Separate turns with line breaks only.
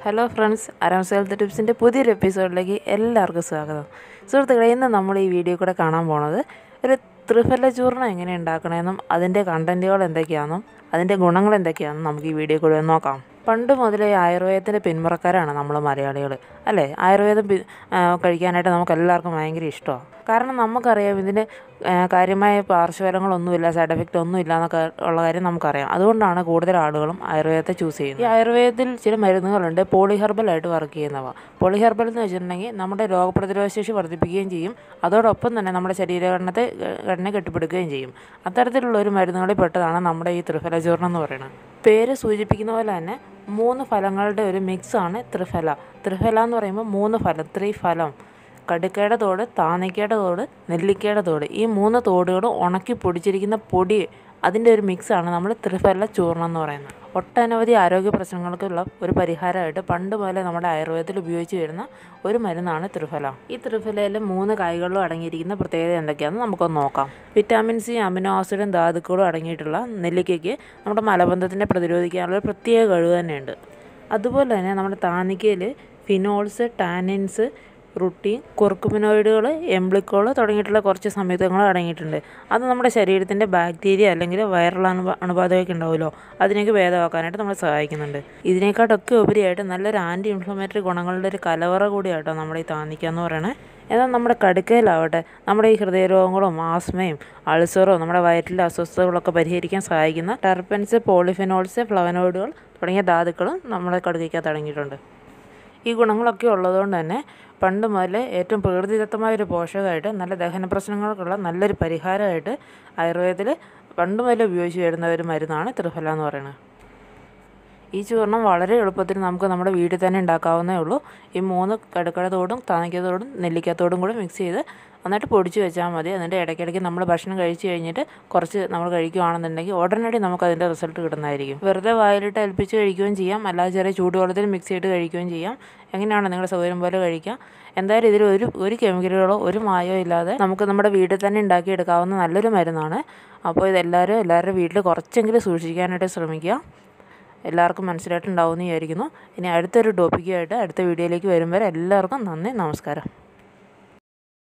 hello friends Aram's health ടിപ്സിൻ്റെ പുതിയൊരു എപ്പിസോഡിലേക്ക് എല്ലാവർക്കും സ്വാഗതം സുഹൃത്തുക്കളെ ഇന്ന് നമ്മൾ ഈ വീഡിയോ കൂടെ കാണാൻ പോണത് ഒരു ത്രിഫല ചൂർണം എങ്ങനെ ഉണ്ടാക്കണമെന്നും അതിൻ്റെ കണ്ടൻറ്റുകൾ എന്തൊക്കെയാണെന്നും അതിൻ്റെ ഗുണങ്ങൾ എന്തൊക്കെയാണെന്നും നമുക്ക് ഈ വീഡിയോ കൂടെ ഒന്ന് നോക്കാം പണ്ട് മുതലേ ആയുർവേദത്തിൻ്റെ പിന്മുറക്കാരാണ് നമ്മൾ മലയാളികൾ അല്ലേ ആയുർവേദം പി- ആ, കഴിക്കാനായിട്ട് നമുക്ക് എല്ലാവർക്കും ഭയങ്കര ഇഷ്ടമാണ് കാരണം നമുക്കറിയാം ഇതിന് ആ, കാര്യമായ പാർശ്വഫലങ്ങളൊന്നുമില്ല സൈഡ് എഫക്റ്റ് ഒന്നുമില്ല എന്നൊക്കെ ഉള്ള കാര്യം നമുക്കറിയാം അതുകൊണ്ടാണ് കൂടുതൽ ആളുകളും ആയുർവേദത്തെ ചൂസ് ചെയ്യുന്നത് ഈ ആയുർവേദത്തിൽ ചില മരുന്നുകളുണ്ട് പോളിഹെർബലായിട്ട് വർക്ക് ചെയ്യുന്നവ പോളിഹെർബൽ എന്ന് വെച്ചിട്ടുണ്ടെങ്കിൽ നമ്മുടെ രോഗപ്രതിരോധ ശേഷി വർദ്ധിപ്പിക്കുകയും ചെയ്യും അതോടൊപ്പം തന്നെ നമ്മുടെ ശരീരഘടനത്തെ ഘടന കെട്ടിപ്പടുക്കുകയും ചെയ്യും അത്തരത്തിലുള്ള ഒരു മരുന്നുകളിൽ പെട്ടതാണ് നമ്മുടെ ഈ ത്രിഫല ചൂർണം എന്ന് പറയുന്നത് പേര് സൂചിപ്പിക്കുന്ന പോലെ തന്നെ മൂന്ന് ഫലങ്ങളുടെ ഒരു മിക്സാണ് ത്രിഫല ത്രിഫല എന്ന് പറയുമ്പോൾ മൂന്ന് ഫലം ത്രിഫലം കടുക്കയുടെ തോട് താന്നിക്കയുടെ തോട് നെല്ലിക്കയുടെ തോട് ഈ മൂന്ന് തോടുകളും ഉണക്കി പൊടിച്ചിരിക്കുന്ന പൊടി അതിൻ്റെ ഒരു മിക്സാണ് നമ്മൾ ത്രിഫല ചൂർണം എന്ന് പറയുന്നത് ഒട്ടനവധി ആരോഗ്യ പ്രശ്നങ്ങൾക്കുള്ള ഒരു പരിഹാരമായിട്ട് പണ്ട് മുതലേ നമ്മുടെ ആയുർവേദത്തിൽ ഉപയോഗിച്ച് വരുന്ന ഒരു മരുന്നാണ് ത്രിഫല ഈ ത്രിഫലയിൽ മൂന്ന് കായ്കളിലും അടങ്ങിയിരിക്കുന്ന പ്രത്യേകത എന്തൊക്കെയാണെന്ന് നമുക്കൊന്ന് നോക്കാം വിറ്റാമിൻ സി അമിനോ ആസിഡും ധാതുക്കളും അടങ്ങിയിട്ടുള്ള നെല്ലിക്കയ്ക്ക് നമ്മുടെ മലബന്ധത്തിനെ പ്രതിരോധിക്കാനുള്ള ഒരു പ്രത്യേക കഴിവ് തന്നെയുണ്ട് അതുപോലെ തന്നെ നമ്മുടെ താന്നിക്കയിൽ ഫിനോൾസ് ടാനിൻസ് റുട്ടീൻ കുർക്കുമിനോയിഡുകൾ എംബ്ലിക്കോൾ തുടങ്ങിയിട്ടുള്ള കുറച്ച് സംയുക്തങ്ങൾ അടങ്ങിയിട്ടുണ്ട് അത് നമ്മുടെ ശരീരത്തിൻ്റെ ബാക്ടീരിയ അല്ലെങ്കിൽ വൈറൽ അണുബ അണുബാധയൊക്കെ ഉണ്ടാവുമല്ലോ അതിനൊക്കെ ഭേദമാക്കാനായിട്ട് നമ്മളെ സഹായിക്കുന്നുണ്ട് ഇതിനേക്കാട്ടൊക്കെ ഉപരിയായിട്ട് നല്ലൊരു ആൻറ്റി ഇൻഫ്ലമേറ്ററി ഗുണങ്ങളുടെ ഒരു കലവറ കൂടിയാട്ടോ നമ്മുടെ ഈ താന്നിക്ക എന്ന് പറയണേ എന്നാൽ നമ്മുടെ കടുക്കയിലാവട്ടെ നമ്മുടെ ഈ ഹൃദയരോഗങ്ങളും ആസ്മയും അൾസറോ നമ്മുടെ വയറ്റിലെ അസ്വസ്ഥതകളൊക്കെ പരിഹരിക്കാൻ സഹായിക്കുന്ന ടെർപ്പൻസ് പോളിഫിനോൾസ് ഫ്ലവനോയിഡുകൾ തുടങ്ങിയ ധാതുക്കളും നമ്മുടെ കടുക്കയ്ക്കകത്ത് അടങ്ങിയിട്ടുണ്ട് ഈ ഗുണങ്ങളൊക്കെ ഉള്ളതുകൊണ്ട് തന്നെ പണ്ട് മുതലേ ഏറ്റവും പ്രകൃതിദത്തമായ ഒരു പോഷകമായിട്ട് നല്ല ദഹന പ്രശ്നങ്ങൾക്കുള്ള നല്ലൊരു പരിഹാരമായിട്ട് ആയുർവേദത്തിൽ പണ്ട് മുതലേ ഉപയോഗിച്ച് വരുന്ന ഒരു മരുന്നാണ് ത്രിഫല എന്ന് പറയുന്നത് ഈ ചൂർണം വളരെ എളുപ്പത്തിൽ നമുക്ക് നമ്മുടെ വീട്ടിൽ തന്നെ ഉണ്ടാക്കാവുന്നേ ഉള്ളൂ ഈ മൂന്ന് കടുക്കടത്തോടും താനിക്കത്തോടും നെല്ലിക്കത്തോടും കൂടി മിക്സ് ചെയ്ത് നന്നായിട്ട് പൊടിച്ച് വെച്ചാൽ മതി എന്നിട്ട് ഇടയ്ക്കിടയ്ക്ക് നമ്മൾ ഭക്ഷണം കഴിച്ച് കഴിഞ്ഞിട്ട് കുറച്ച് നമ്മൾ കഴിക്കുകയാണെന്നുണ്ടെങ്കിൽ ഉടനടി നമുക്ക് അതിൻ്റെ റിസൾട്ട് കിട്ടുന്നതായിരിക്കും വെറുതെ വായിലിട്ട് ഏൽപ്പിച്ച് കഴിക്കുകയും ചെയ്യാം അല്ലാതെ ചെറിയ ചൂടുവെള്ളത്തിൽ മിക്സ് ചെയ്ത് കഴിക്കുകയും ചെയ്യാം എങ്ങനെയാണ് നിങ്ങളുടെ സൗകര്യം പോലെ കഴിക്കാം എന്തായാലും ഇതിൽ ഒരു ഒരു കെമിക്കലുകളോ ഒരു മായോ ഇല്ലാതെ നമുക്ക് നമ്മുടെ വീട്ടിൽ തന്നെ ഉണ്ടാക്കിയെടുക്കാവുന്ന നല്ലൊരു മരുന്നാണ് അപ്പോൾ ഇതെല്ലാവരും എല്ലാവരുടെ വീട്ടിൽ കുറച്ചെങ്കിലും സൂക്ഷിക്കാനായിട്ട് ശ്രമിക്കുക എല്ലാവർക്കും മനസ്സിലായിട്ടുണ്ടാവുമെന്ന് വിചാരിക്കുന്നു ഇനി അടുത്തൊരു ടോപ്പിക്കുമായിട്ട് അടുത്ത വീഡിയോയിലേക്ക് വരും വരെ എല്ലാവർക്കും നന്ദി നമസ്കാരം